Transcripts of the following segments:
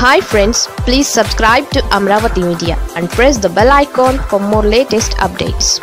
hi friends please subscribe to Amaravati media and press the bell icon for more latest updates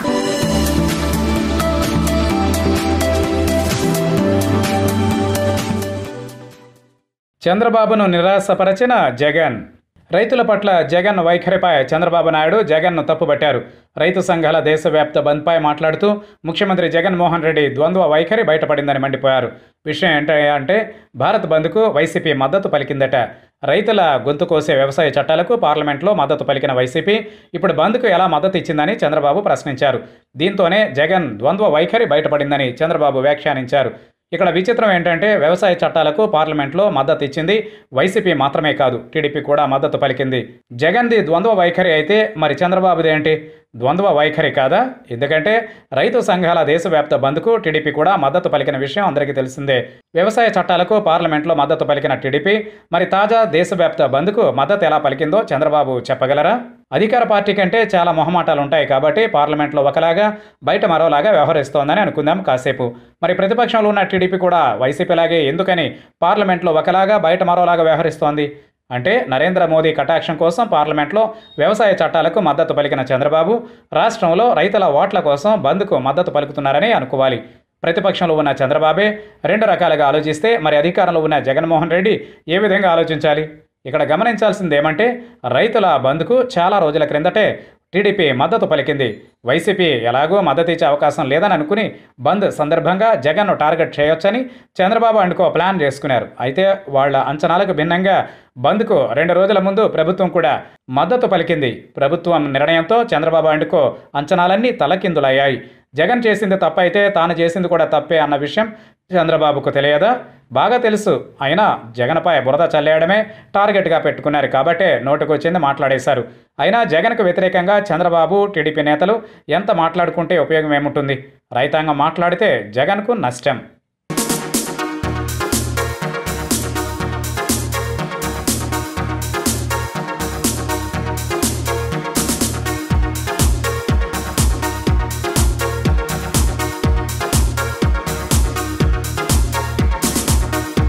చంద్రబాబును నిరాశపరచిన జగన్ రైతుల పట్ల జగన్ వైఖరిపై చంద్రబాబు నాయుడు జగన్ను తప్పుబట్టారు రైతు సంఘాల దేశవ్యాప్త బంద్పై మాట్లాడుతూ ముఖ్యమంత్రి జగన్మోహన్ రెడ్డి ద్వంద్వ వైఖరి బయటపడిందని మండిపోయారు విషయం ఏంటంటే భారత్ బంద్కు వైసీపీ మద్దతు పలికిందట రైతుల గొంతు కోసే వ్యవసాయ చట్టాలకు పార్లమెంట్లో మద్దతు పలికిన వైసీపీ ఇప్పుడు బంద్కు ఎలా మద్దతు ఇచ్చిందని చంద్రబాబు ప్రశ్నించారు దీంతోనే జగన్ ద్వంద్వ వైఖరి బయటపడిందని చంద్రబాబు వ్యాఖ్యానించారు ఇక్కడ విచిత్రం ఏంటంటే వ్యవసాయ చట్టాలకు పార్లమెంట్లో మద్దతు ఇచ్చింది వైసీపీ మాత్రమే కాదు టీడీపీ కూడా మద్దతు పలికింది జగన్ది ద్వంద్వ వైఖరి అయితే మరి చంద్రబాబుది ఏంటి ద్వంద్వ వైఖరి కాదా ఎందుకంటే రైతు సంఘాల దేశవ్యాప్త బంద్కు టీడీపీ కూడా మద్దతు పలికిన విషయం అందరికీ తెలిసిందే వ్యవసాయ చట్టాలకు పార్లమెంట్లో మద్దతు పలికిన టీడీపీ మరి తాజా దేశవ్యాప్త బంద్కు మద్దతు ఎలా పలికిందో చంద్రబాబు చెప్పగలరా అధికార పార్టీ కంటే చాలా మొహమాటాలు ఉంటాయి కాబట్టి పార్లమెంట్లో ఒకలాగా బయట మరోలాగా వ్యవహరిస్తోందని అనుకుందాం కాసేపు మరి ప్రతిపక్షంలో ఉన్న టీడీపీ కూడా వైసీపీలాగే ఎందుకని పార్లమెంట్లో ఒకలాగా బయట మరోలాగా వ్యవహరిస్తోంది అంటే నరేంద్ర మోదీ కటాక్షం కోసం పార్లమెంట్లో వ్యవసాయ చట్టాలకు మద్దతు పలికిన చంద్రబాబు రాష్ట్రంలో రైతుల ఓట్ల కోసం బంద్కు మద్దతు పలుకుతున్నారని అనుకోవాలి ప్రతిపక్షంలో ఉన్న చంద్రబాబే రెండు రకాలుగా ఆలోచిస్తే మరి అధికారంలో ఉన్న జగన్మోహన్ రెడ్డి ఏ విధంగా ఆలోచించాలి ఇక్కడ గమనించాల్సింది ఏమంటే రైతుల బంద్కు చాలా రోజుల క్రిందటే టీడీపీ మద్దతు పలికింది వైసీపీ ఎలాగో మద్దతు ఇచ్చే అవకాశం లేదని అనుకుని బంద్ సందర్భంగా జగన్ను టార్గెట్ చేయొచ్చని చంద్రబాబు అండుకో ప్లాన్ చేసుకున్నారు అయితే వాళ్ళ అంచనాలకు భిన్నంగా బంద్కు రెండు రోజుల ముందు ప్రభుత్వం కూడా మద్దతు పలికింది ప్రభుత్వం నిర్ణయంతో చంద్రబాబు అండుకో అంచనాలన్నీ తలకిందులయ్యాయి జగన్ చేసింది తప్పైతే తాను చేసింది కూడా తప్పే అన్న విషయం చంద్రబాబుకు తెలియదా బాగా తెలుసు అయినా జగన్పై బురద చల్లేయడమే టార్గెట్గా పెట్టుకున్నారు కాబట్టే నోటుకొచ్చింది మాట్లాడేశారు అయినా జగన్కు వ్యతిరేకంగా చంద్రబాబు టీడీపీ నేతలు ఎంత మాట్లాడుకుంటే ఉపయోగం ఏముంటుంది రైతాంగం మాట్లాడితే జగన్కు నష్టం